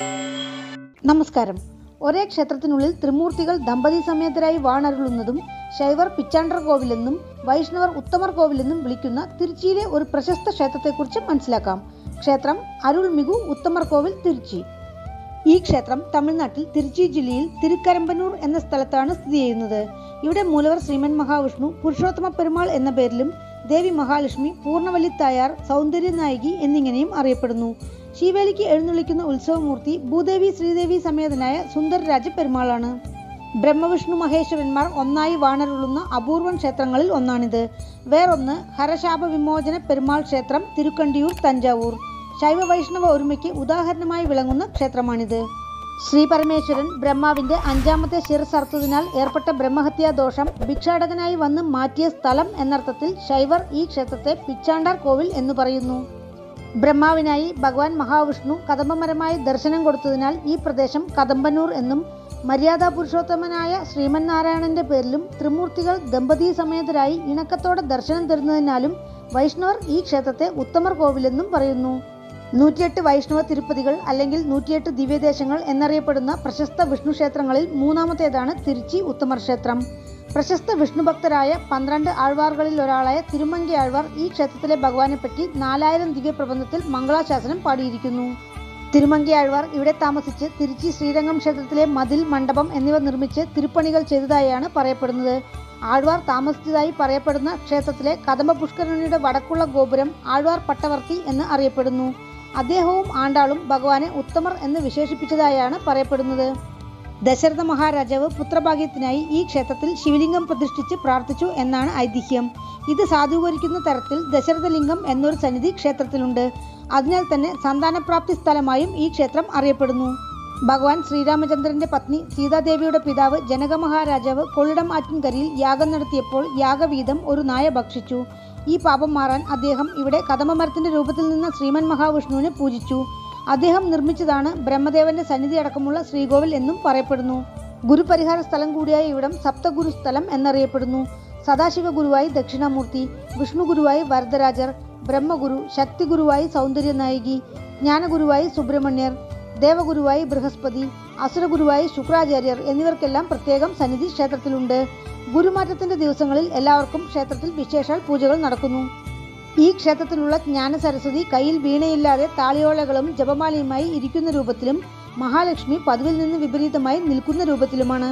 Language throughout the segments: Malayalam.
നമസ്കാരം ഒരേ ക്ഷേത്രത്തിനുള്ളിൽ ത്രിമൂർത്തികൾ ദമ്പതി സമേതരായി വാണരുളുന്നതും ശൈവർ പിച്ചാണ്ടർ കോവിലെന്നും വൈഷ്ണവർ ഉത്തമർ കോവിലെന്നും വിളിക്കുന്ന തിരുച്ചിയിലെ ഒരു പ്രശസ്ത ക്ഷേത്രത്തെക്കുറിച്ച് മനസ്സിലാക്കാം ക്ഷേത്രം അരുൾമികു ഉത്തമർ കോവിൽ തിരുച്ചി ഈ ക്ഷേത്രം തമിഴ്നാട്ടിൽ തിരുച്ചി ജില്ലയിൽ തിരുക്കരമ്പനൂർ എന്ന സ്ഥലത്താണ് സ്ഥിതി ചെയ്യുന്നത് ഇവിടെ മൂലവർ ശ്രീമൻ മഹാവിഷ്ണു പുരുഷോത്തമ പെരുമാൾ എന്ന പേരിലും ദേവി മഹാലക്ഷ്മി പൂർണ്ണവല്ലി തായാർ സൗന്ദര്യനായികി എന്നിങ്ങനെയും അറിയപ്പെടുന്നു ശിവേലിക്ക് എഴുന്നള്ളിക്കുന്ന ഉത്സവമൂർത്തി ഭൂദേവി ശ്രീദേവി സമേതനായ സുന്ദരരാജ പെരുമാളാണ് ബ്രഹ്മവിഷ്ണു മഹേശ്വരന്മാർ ഒന്നായി വാണരുളുന്ന അപൂർവം ക്ഷേത്രങ്ങളിൽ ഒന്നാണിത് വേറൊന്ന് ഹരശാപ വിമോചന പെരുമാൾ ക്ഷേത്രം തിരുക്കണ്ടിയൂർ തഞ്ചാവൂർ ശൈവ വൈഷ്ണവ ഒരുമയ്ക്ക് ഉദാഹരണമായി വിളങ്ങുന്ന ക്ഷേത്രമാണിത് ശ്രീ പരമേശ്വരൻ ബ്രഹ്മാവിന്റെ അഞ്ചാമത്തെ ശിരസർത്തതിനാൽ ഏർപ്പെട്ട ബ്രഹ്മഹത്യാ ദോഷം ഭിക്ഷാടകനായി വന്ന് മാറ്റിയ സ്ഥലം എന്നർത്ഥത്തിൽ ശൈവർ ഈ ക്ഷേത്രത്തെ പിച്ചാണ്ടാർ കോവിൽ എന്ന് പറയുന്നു ബ്രഹ്മാവിനായി ഭഗവാൻ മഹാവിഷ്ണു കദംബമരമായി ദർശനം കൊടുത്തതിനാൽ ഈ പ്രദേശം കദംബനൂർ എന്നും മര്യാദാ പുരുഷോത്തമനായ ശ്രീമൻ നാരായണന്റെ പേരിലും ത്രിമൂർത്തികൾ ദമ്പതി സമേതരായി ഇണക്കത്തോടെ ദർശനം തരുന്നതിനാലും വൈഷ്ണവർ ഈ ക്ഷേത്രത്തെ ഉത്തമർ കോവിലെന്നും പറയുന്നു നൂറ്റിയെട്ട് വൈഷ്ണവ തിരുപ്പതികൾ അല്ലെങ്കിൽ നൂറ്റിയെട്ട് ദിവ്യദേശങ്ങൾ എന്നറിയപ്പെടുന്ന പ്രശസ്ത വിഷ്ണു ക്ഷേത്രങ്ങളിൽ മൂന്നാമത്തേതാണ് തിരുച്ചി ഉത്തമർ ക്ഷേത്രം പ്രശസ്ത വിഷ്ണു ഭക്തരായ പന്ത്രണ്ട് ആഴ്വാറുകളിൽ ഒരാളായ തിരുമങ്കി ആഴ്വാർ ഈ ക്ഷേത്രത്തിലെ ഭഗവാനെ പറ്റി നാലായിരം ദിവ്യപ്രബന്ധത്തിൽ മംഗളാശാസനം പാടിയിരിക്കുന്നു തിരുമങ്കി ആഴ്വാർ ഇവിടെ താമസിച്ച് തിരുച്ചി ശ്രീരംഗം ക്ഷേത്രത്തിലെ മതിൽ മണ്ഡപം എന്നിവ നിർമ്മിച്ച് തിരുപ്പണികൾ ചെയ്തതായാണ് പറയപ്പെടുന്നത് ആഴ്വാർ താമസിച്ചതായി പറയപ്പെടുന്ന ക്ഷേത്രത്തിലെ കദംബ പുഷ്കരണിയുടെ വടക്കുള്ള ഗോപുരം ആഴ്വാർ പട്ടവർത്തി എന്ന് അറിയപ്പെടുന്നു അദ്ദേഹവും ആണ്ടാളും ഭഗവാനെ ഉത്തമർ എന്ന് വിശേഷിപ്പിച്ചതായാണ് പറയപ്പെടുന്നത് ദശരഥ മഹാരാജാവ് പുത്രഭാഗ്യത്തിനായി ഈ ക്ഷേത്രത്തിൽ ശിവലിംഗം പ്രതിഷ്ഠിച്ച് പ്രാർത്ഥിച്ചു എന്നാണ് ഐതിഹ്യം ഇത് സാധൂകരിക്കുന്ന തരത്തിൽ ദശരഥലിംഗം എന്നൊരു സന്നിധി ക്ഷേത്രത്തിലുണ്ട് അതിനാൽ തന്നെ സന്താനപ്രാപ്തി സ്ഥലമായും ഈ ക്ഷേത്രം അറിയപ്പെടുന്നു ഭഗവാൻ ശ്രീരാമചന്ദ്രന്റെ പത്നി സീതാദേവിയുടെ പിതാവ് ജനക മഹാരാജാവ് കൊള്ളിടം ആറ്റിൻകരയിൽ യാഗം നടത്തിയപ്പോൾ യാഗവീതം ഒരു നായ ഭക്ഷിച്ചു ഈ പാപം മാറാൻ അദ്ദേഹം ഇവിടെ കദമമരത്തിന്റെ രൂപത്തിൽ നിന്ന ശ്രീമൻ മഹാവിഷ്ണുവിനെ പൂജിച്ചു അദ്ദേഹം നിർമ്മിച്ചതാണ് ബ്രഹ്മദേവന്റെ സന്നിധി അടക്കമുള്ള ശ്രീകോവിൽ എന്നും പറയപ്പെടുന്നു ഗുരുപരിഹാര സ്ഥലം കൂടിയായ ഇവിടം സപ്തഗുരു സ്ഥലം എന്നറിയപ്പെടുന്നു സദാശിവ ഗുരുവായി ദക്ഷിണാമൂർത്തി വിഷ്ണു ഗുരുവായി വരദരാജർ ബ്രഹ്മഗുരു ശക്തി ഗുരുവായി സൗന്ദര്യനായികി ജ്ഞാനഗുരുവായി സുബ്രഹ്മണ്യർ ദേവഗുരുവായി ബൃഹസ്പതി അസുരഗുരുവായി ശുക്രാചാര്യർ എന്നിവർക്കെല്ലാം പ്രത്യേകം സന്നിധി ക്ഷേത്രത്തിലുണ്ട് ഗുരുമാറ്റത്തിന്റെ ദിവസങ്ങളിൽ എല്ലാവർക്കും ക്ഷേത്രത്തിൽ വിശേഷാൽ പൂജകൾ നടക്കുന്നു ഈ ക്ഷേത്രത്തിലുള്ള ജ്ഞാന സരസ്വതി കയ്യിൽ വീണയില്ലാതെ താളിയോളകളും ജപമാലയുമായി ഇരിക്കുന്ന രൂപത്തിലും മഹാലക്ഷ്മി പതിവിൽ നിന്ന് വിപരീതമായി നിൽക്കുന്ന രൂപത്തിലുമാണ്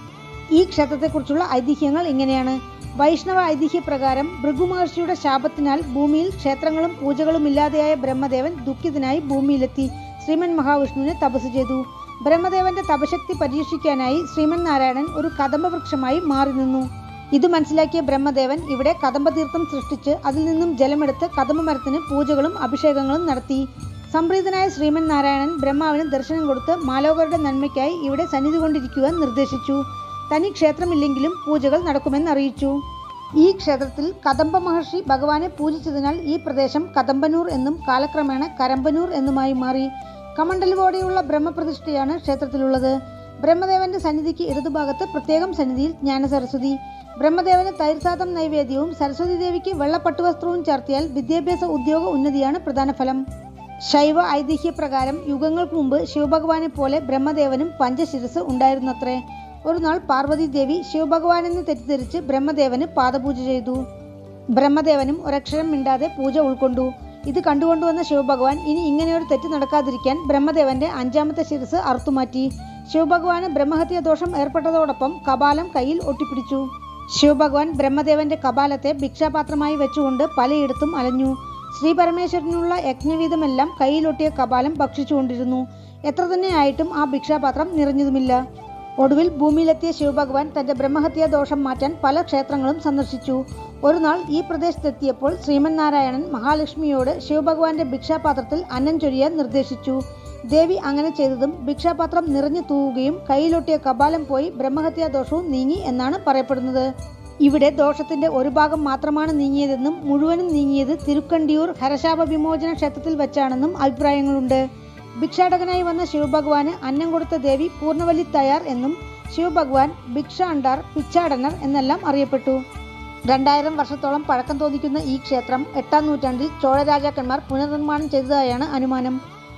ഈ ക്ഷേത്രത്തെക്കുറിച്ചുള്ള ഐതിഹ്യങ്ങൾ ഇങ്ങനെയാണ് വൈഷ്ണവ ഐതിഹ്യപ്രകാരം ഭൃഗുമഹർഷിയുടെ ശാപത്തിനാൽ ഭൂമിയിൽ ക്ഷേത്രങ്ങളും പൂജകളും ഇല്ലാതെയായ ബ്രഹ്മദേവൻ ദുഃഖിതനായി ഭൂമിയിലെത്തി ശ്രീമൻ മഹാവിഷ്ണുവിനെ തപസ് ചെയ്തു ബ്രഹ്മദേവന്റെ തപശക്തി പരീക്ഷിക്കാനായി ശ്രീമൻ നാരായണൻ ഒരു കദംബവൃക്ഷമായി മാറി നിന്നു ഇത് മനസ്സിലാക്കിയ ബ്രഹ്മദേവൻ ഇവിടെ കദംബതീർത്ഥം സൃഷ്ടിച്ച് അതിൽ നിന്നും ജലമെടുത്ത് കദംബമരത്തിന് പൂജകളും അഭിഷേകങ്ങളും നടത്തി സംപ്രീതനായ ശ്രീമൻ നാരായണൻ ബ്രഹ്മാവിന് ദർശനം കൊടുത്ത് മാലോകരുടെ നന്മയ്ക്കായി ഇവിടെ സന്നിധി കൊണ്ടിരിക്കുവാൻ നിർദ്ദേശിച്ചു തനി ക്ഷേത്രമില്ലെങ്കിലും പൂജകൾ നടക്കുമെന്ന് അറിയിച്ചു ഈ ക്ഷേത്രത്തിൽ കദംബ മഹർഷി ഭഗവാനെ പൂജിച്ചതിനാൽ ഈ പ്രദേശം കദംബനൂർ എന്നും കാലക്രമേണ കരമ്പനൂർ എന്നുമായി മാറി കമണ്ഡലുവോടെയുള്ള ബ്രഹ്മപ്രതിഷ്ഠയാണ് ക്ഷേത്രത്തിലുള്ളത് ബ്രഹ്മദേവന്റെ സന്നിധിക്ക് ഇടതുഭാഗത്ത് പ്രത്യേകം സന്നിധിയിൽ ജ്ഞാനസരസ്വതി ബ്രഹ്മദേവന് തൈർസാദം നൈവേദ്യവും സരസ്വതി ദേവിക്ക് വെള്ളപ്പട്ടുവസ്ത്രവും ചേർത്തിയാൽ വിദ്യാഭ്യാസ ഉദ്യോഗ ഉന്നതിയാണ് പ്രധാന ഫലം ശൈവ ഐതിഹ്യപ്രകാരം യുഗങ്ങൾക്ക് മുമ്പ് ശിവഭഗവാനെ പോലെ ബ്രഹ്മദേവനും പഞ്ചശിരസ് ഉണ്ടായിരുന്നത്രേ ഒരു നാൾ പാർവതി ദേവി ശിവഭഗവാനെന്ന് തെറ്റിദ്ധരിച്ച് ബ്രഹ്മദേവന് പാദപൂജ ചെയ്തു ബ്രഹ്മദേവനും ഒരക്ഷരം മിണ്ടാതെ പൂജ ഉൾക്കൊണ്ടു ഇത് കണ്ടുകൊണ്ടുവന്ന ശിവഭഗവാൻ ഇനി ഇങ്ങനെയൊരു തെറ്റ് നടക്കാതിരിക്കാൻ ബ്രഹ്മദേവന്റെ അഞ്ചാമത്തെ ശിരസ് അറുത്തുമാറ്റി ശിവഭഗവാന് ബ്രഹ്മഹത്യ ദോഷം ഏർപ്പെട്ടതോടൊപ്പം കപാലം കയ്യിൽ ഒട്ടിപ്പിടിച്ചു ശിവഭഗവാൻ ബ്രഹ്മദേവന്റെ കപാലത്തെ ഭിക്ഷാപാത്രമായി വെച്ചുകൊണ്ട് പലയിടത്തും അലഞ്ഞു ശ്രീ പരമേശ്വരനുള്ള യജ്ഞവീതമെല്ലാം കയ്യിലൊട്ടിയ കപാലം ഭക്ഷിച്ചുകൊണ്ടിരുന്നു എത്ര തന്നെ ആയിട്ടും ആ ഭിക്ഷാപാത്രം നിറഞ്ഞതുമില്ല ഒടുവിൽ ഭൂമിയിലെത്തിയ ശിവഭഗവാൻ തന്റെ ബ്രഹ്മഹത്യാ ദോഷം മാറ്റാൻ പല ക്ഷേത്രങ്ങളും സന്ദർശിച്ചു ഒരു നാൾ ഈ പ്രദേശത്തെത്തിയപ്പോൾ ശ്രീമൻ നാരായണൻ മഹാലക്ഷ്മിയോട് ശിവഭഗവാന്റെ ഭിക്ഷാപാത്രത്തിൽ അന്നം ചൊരിയാൻ നിർദ്ദേശിച്ചു ദേവി അങ്ങനെ ചെയ്തതും ഭിക്ഷാപാത്രം നിറഞ്ഞു തൂവുകയും കയ്യിലൊട്ടിയ കപാലം പോയി ബ്രഹ്മഹത്യാ ദോഷവും നീങ്ങി എന്നാണ് പറയപ്പെടുന്നത് ഇവിടെ ദോഷത്തിന്റെ ഒരു ഭാഗം മാത്രമാണ് നീങ്ങിയതെന്നും മുഴുവനും നീങ്ങിയത് തിരുക്കണ്ടിയൂർ ഹരശാപ വിമോചന ക്ഷേത്രത്തിൽ വെച്ചാണെന്നും അഭിപ്രായങ്ങളുണ്ട് ഭിക്ഷാടകനായി വന്ന ശിവഭഗവാന് അന്നം കൊടുത്ത ദേവി പൂർണ്ണവല്ലി തയ്യാർ എന്നും ശിവഭഗവാൻ ഭിക്ഷാണ്ടാർ പിച്ചാടനർ എന്നെല്ലാം അറിയപ്പെട്ടു രണ്ടായിരം വർഷത്തോളം പഴക്കം തോന്നിക്കുന്ന ഈ ക്ഷേത്രം എട്ടാം നൂറ്റാണ്ടിൽ ചോഴ രാജാക്കന്മാർ പുനർനിർമ്മാണം ചെയ്തതായാണ് അനുമാനം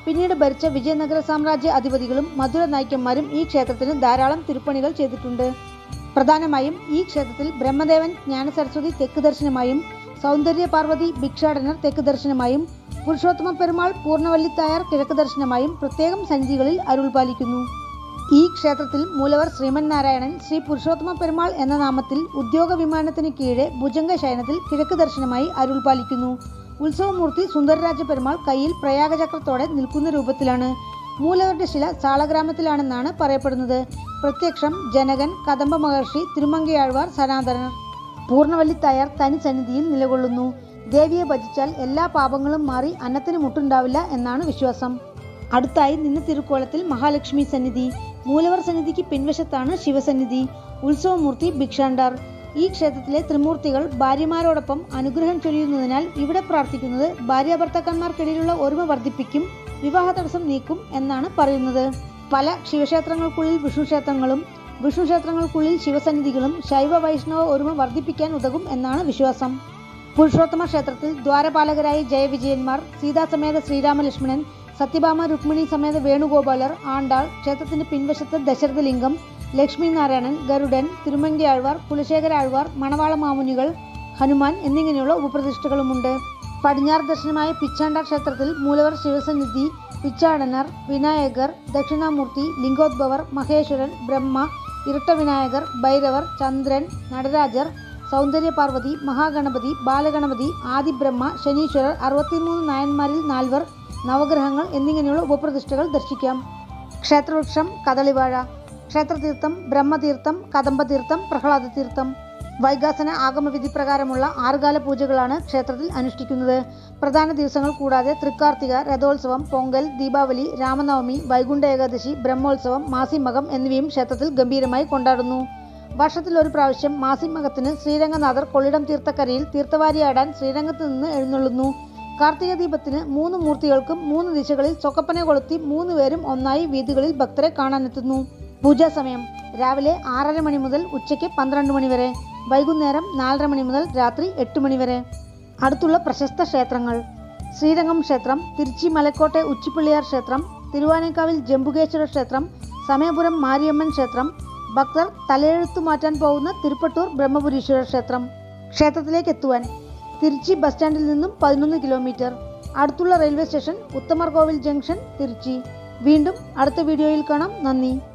പിന്നീട് ഭരിച്ച വിജയനഗര സാമ്രാജ്യ അധിപതികളും മധുര നായ്ക്കന്മാരും ഈ ക്ഷേത്രത്തിന് ധാരാളം തിരുപ്പണികൾ ചെയ്തിട്ടുണ്ട് പ്രധാനമായും ഈ ക്ഷേത്രത്തിൽ ബ്രഹ്മദേവൻ ജ്ഞാനസരസ്വതി തെക്ക് ദർശനമായും സൗന്ദര്യ പാർവതി ഭിക്ഷാടനർ തെക്ക് ദർശനമായും പുരുഷോത്തമ പെരുമാൾ പൂർണ്ണവല്ലിത്തായാർ കിഴക്ക് ദർശനമായും പ്രത്യേകം സന്നിധികളിൽ അരുൾ പാലിക്കുന്നു ഈ ക്ഷേത്രത്തിൽ മൂലവർ ശ്രീമൻ നാരായണൻ ശ്രീ പുരുഷോത്തമ പെരുമാൾ എന്ന നാമത്തിൽ ഉദ്യോഗ വിമാനത്തിന് കീഴെ ഭുജംഗ ശയനത്തിൽ കിഴക്ക് ദർശനമായി അരുൾ പാലിക്കുന്നു ഉത്സവമൂർത്തി സുന്ദരരാജ പെരുമാൾ കയ്യിൽ പ്രയാഗചക്രത്തോടെ നിൽക്കുന്ന രൂപത്തിലാണ് മൂലവരുടെ ശില സാളഗ്രാമത്തിലാണെന്നാണ് പറയപ്പെടുന്നത് പ്രത്യക്ഷം ജനകൻ കദംബ മഹർഷി തിരുമങ്കയാഴ്വാർ സനാതനർ പൂർണ്ണവല്ലിത്തായാർ തനി സന്നിധിയിൽ നിലകൊള്ളുന്നു ദേവിയെ ഭജിച്ചാൽ എല്ലാ പാപങ്ങളും മാറി അന്നത്തിന് മുട്ടുണ്ടാവില്ല എന്നാണ് വിശ്വാസം അടുത്തായി നിന്ന് തിരുക്കോലത്തിൽ മഹാലക്ഷ്മി സന്നിധി മൂലവർ സന്നിധിക്ക് പിൻവശത്താണ് ശിവസന്നിധി ഉത്സവമൂർത്തി ഭിക്ഷാണ്ടാർ ഈ ക്ഷേത്രത്തിലെ ത്രിമൂർത്തികൾ ഭാര്യമാരോടൊപ്പം അനുഗ്രഹം ചൊരിയുന്നതിനാൽ ഇവിടെ പ്രാർത്ഥിക്കുന്നത് ഭാര്യാഭർത്താക്കന്മാർക്കിടയിലുള്ള ഒരുമ വർദ്ധിപ്പിക്കും വിവാഹ തടസ്സം നീക്കും എന്നാണ് പറയുന്നത് പല ശിവക്ഷേത്രങ്ങൾക്കുള്ളിൽ വിഷ്ണു ക്ഷേത്രങ്ങളും വിഷ്ണു ക്ഷേത്രങ്ങൾക്കുള്ളിൽ ശിവസന്നിധികളും ശൈവ വൈഷ്ണവ ഒരുമ വർദ്ധിപ്പിക്കാൻ ഉതകും എന്നാണ് വിശ്വാസം പുരുഷോത്തമ ക്ഷേത്രത്തിൽ ദ്വാരപാലകരായ ജയവിജയന്മാർ സീതാസമേത ശ്രീരാമലക്ഷ്മണൻ സത്യഭാമ രുക്മിണി സമേത വേണുഗോപാലർ ആണ്ടാൾ ക്ഷേത്രത്തിന്റെ പിൻവശത്ത് ദശരഥലിംഗം ലക്ഷ്മി നാരായണൻ ഗരുഡൻ തിരുമങ്കി ആഴ്വാർ കുലശേഖര ആഴ്വാർ മണവാള മാമുനികൾ ഹനുമാൻ എന്നിങ്ങനെയുള്ള ഉപപ്രതിഷ്ഠകളുമുണ്ട് പടിഞ്ഞാറ് ദർശനമായ പിച്ചാണ്ട ക്ഷേത്രത്തിൽ മൂലവർ ശിവസന്നിധി പിച്ചാടനർ വിനായകർ ദക്ഷിണാമൂർത്തി ലിംഗോദ്ഭവർ മഹേശ്വരൻ ബ്രഹ്മ ഇരട്ട വിനായകർ ഭൈരവർ ചന്ദ്രൻ നടരാജർ സൗന്ദര്യ പാർവതി മഹാഗണപതി ബാലഗണപതി ആദിബ്രഹ്മ ശനീശ്വരർ അറുപത്തിമൂന്ന് നായന്മാരിൽ നാൽവർ നവഗ്രഹങ്ങൾ എന്നിങ്ങനെയുള്ള ഉപപ്രതിഷ്ഠകൾ ദർശിക്കാം ക്ഷേത്രവൃക്ഷം കദളിവാഴ ക്ഷേത്രതീർത്ഥം ബ്രഹ്മതീർത്ഥം കദംബതീർത്ഥം പ്രഹ്ലാദതീർത്ഥം വൈകാസന ആഗമവിധി പ്രകാരമുള്ള ആറുകാല പൂജകളാണ് ക്ഷേത്രത്തിൽ അനുഷ്ഠിക്കുന്നത് പ്രധാന ദിവസങ്ങൾ കൂടാതെ തൃക്കാർത്തിക രഥോത്സവം പൊങ്കൽ ദീപാവലി രാമനവമി വൈകുണ്ഠ ഏകാദശി ബ്രഹ്മോത്സവം മാസിമകം എന്നിവയും ക്ഷേത്രത്തിൽ ഗംഭീരമായി കൊണ്ടാടുന്നു വർഷത്തിൽ ഒരു പ്രാവശ്യം മാസിമകത്തിന് ശ്രീരംഗനാഥർ കൊള്ളിടം തീർത്ഥക്കരയിൽ തീർത്ഥവാരിയാടാൻ ശ്രീരംഗത്ത് നിന്ന് എഴുന്നള്ളുന്നു കാർത്തിക ദീപത്തിന് മൂന്ന് മൂർത്തികൾക്കും മൂന്ന് ദിശകളിൽ ചൊക്കപ്പന കൊളുത്തി മൂന്ന് പേരും ഒന്നായി വീഥികളിൽ ഭക്തരെ കാണാനെത്തുന്നു പൂജാ സമയം രാവിലെ ആറര മണി മുതൽ ഉച്ചയ്ക്ക് പന്ത്രണ്ട് മണി വരെ വൈകുന്നേരം നാലര മണി മുതൽ രാത്രി എട്ട് മണി വരെ അടുത്തുള്ള പ്രശസ്ത ക്ഷേത്രങ്ങൾ ശ്രീരംഗം ക്ഷേത്രം തിരുച്ചി മലക്കോട്ടെ ഉച്ചിപ്പിള്ളിയാർ ക്ഷേത്രം തിരുവാനേക്കാവിൽ ജംബുകേശ്വര ക്ഷേത്രം സമയപുരം മാരിയമ്മൻ ക്ഷേത്രം ഭക്തർ തലയെഴുത്തു മാറ്റാൻ പോകുന്ന തിരുപ്പട്ടൂർ ബ്രഹ്മപുരീശ്വര ക്ഷേത്രം ക്ഷേത്രത്തിലേക്ക് എത്തുവാൻ തിരുച്ചി ബസ് സ്റ്റാൻഡിൽ നിന്നും പതിനൊന്ന് കിലോമീറ്റർ അടുത്തുള്ള railway station Uthamarkovil junction Tiruchi വീണ്ടും അടുത്ത വീഡിയോയിൽ കാണാം നന്ദി